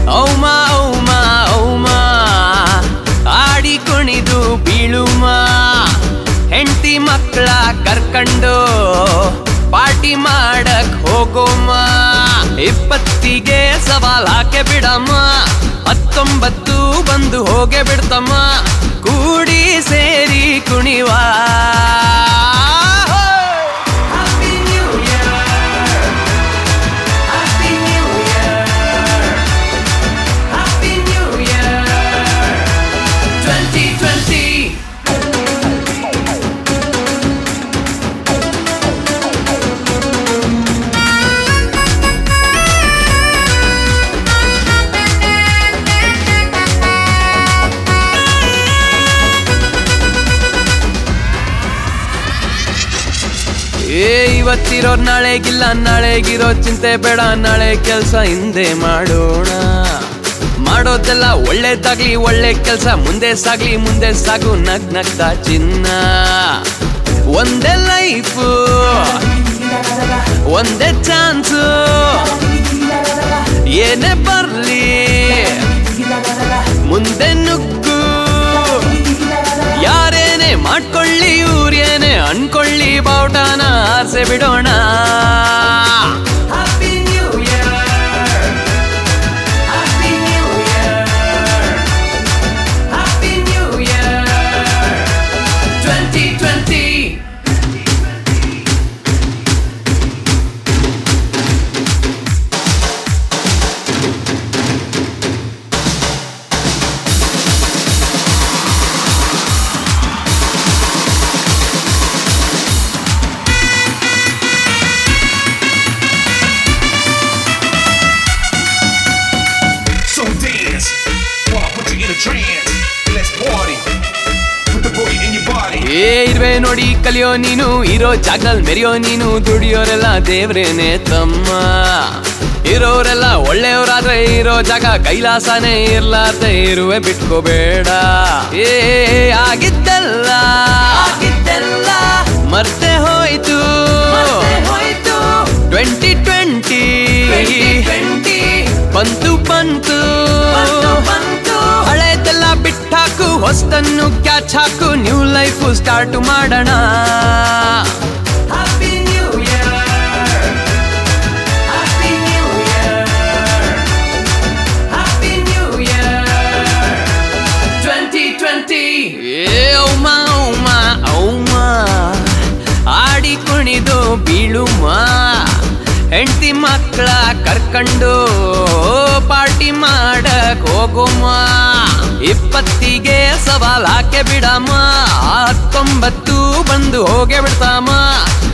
ಔಮ ಔಮ ಔಮ ಆಡಿ ಕುಣಿದು ಬೀಳುಮ ಹೆಂಡತಿ ಮಕ್ಕಳ ಕರ್ಕಂಡು ಪಾರ್ಟಿ ಮಾಡಕ್ ಹೋಗೋಮ ಇಪ್ಪತ್ತಿಗೆ ಸವಾಲ್ ಹಾಕೆ ಬಿಡಮ್ಮ ಹತ್ತೊಂಬತ್ತು ಬಂದು ಹೋಗೆ ಬಿಡ್ತಮ್ಮ ಕೂಡಿ ಸೇರಿ ಕುಣಿವಾ Happy New Year. Happy New Year. Happy New Year. 2020. ಏ ಇವತ್ತಿರೋ ನಾಳೆಗಿಲ್ಲ ನಾಳೆಗಿರೋ ಚಿಂತೆ ಬೇಡ ನಾಳೆ ಕೆಲ್ಸ ಹಿಂದೆ ಮಾಡೋಣ ಮಾಡೋದೆಲ್ಲ ಒಳ್ಳೇದಾಗ್ಲಿ ಒಳ್ಳೆ ಕೆಲ್ಸ ಮುಂದೆ ಸಾಗ್ಲಿ ಮುಂದೆ ಸಾಗು ನಗ್ ನಗ್ತಾ ಚಿನ್ನ ಒಂದೇ ಲೈಫು ಒಂದೇ ಚಾನ್ಸು ಏನೇ ಬರ್ಲಿ ಮುಂದೆ ನುಗ್ಗು ಯಾರೇನೆ ಮಾಡ್ಕೊಳ್ಳಿ ಇವ್ರೇನೆ ಅನ್ಕೊಳ್ಳಿ ಬಾವುಟನ ಆಸೆ ಬಿಡೋಣ Happy New Year. Happy New Year. Happy New Year. 2020. So dance, while I put you in a trance. Let's party, put the boogie in your body. ಏ ಇರುವೆ ನೋಡಿ ಕಲಿಯೋ ನೀನು ಇರೋ ಜಾಗದಲ್ಲಿ ಮೆರೆಯೋ ನೀನು ದುಡಿಯೋರೆಲ್ಲ ದೇವ್ರೇನೆ ತಮ್ಮ ಇರೋರೆಲ್ಲ ಒಳ್ಳೆಯವರಾದ್ರೆ ಇರೋ ಜಾಗ ಕೈಲಾಸನೇ ಇರ್ಲಾರ್ದೆ ಇರುವೆ ಬಿಟ್ಕೋಬೇಡ ಏ ಆಗಿದ್ದೆಲ್ಲ ಆಗಿದ್ದೆಲ್ಲ ಮರ್ತೆ ಹೋಯ್ತು ಹೋಯ್ತು ಟ್ವೆಂಟಿ ಟ್ವೆಂಟಿ ಬಂತು ಬಂತು ಬಂತು ಹಳೆದೆಲ್ಲ ಬಿಟ್ಟಾಕು ಹೊಸ್ತನ್ನು ಕ್ಯಾಚ್ ಹಾಕು ನ್ಯೂ ಲೈಫ್ ಸ್ಟಾರ್ಟ್ ಮಾಡೋಣ Happy New Year. Happy New Year. Happy New Year. 2020. ಏ ಔಮ ಔಮ ಔಮ ಆಡಿ ಕುಣಿದು ಬೀಳುಮ ಹೆಂಡತಿ ಮಕ್ಕಳ ಕರ್ಕಂಡು ಪಾರ್ಟಿ ಮಾಡಕ್ ಹೋಗುಮ ಇಪ್ಪತ್ತಿಗೆ ಸವಾಲ್ ಹಾಕೆ ಬಿಡಮ್ಮ ಹತ್ತೊಂಬತ್ತು ಬಂದು ಹೋಗೆ ಬಿಡ್ತಾಮ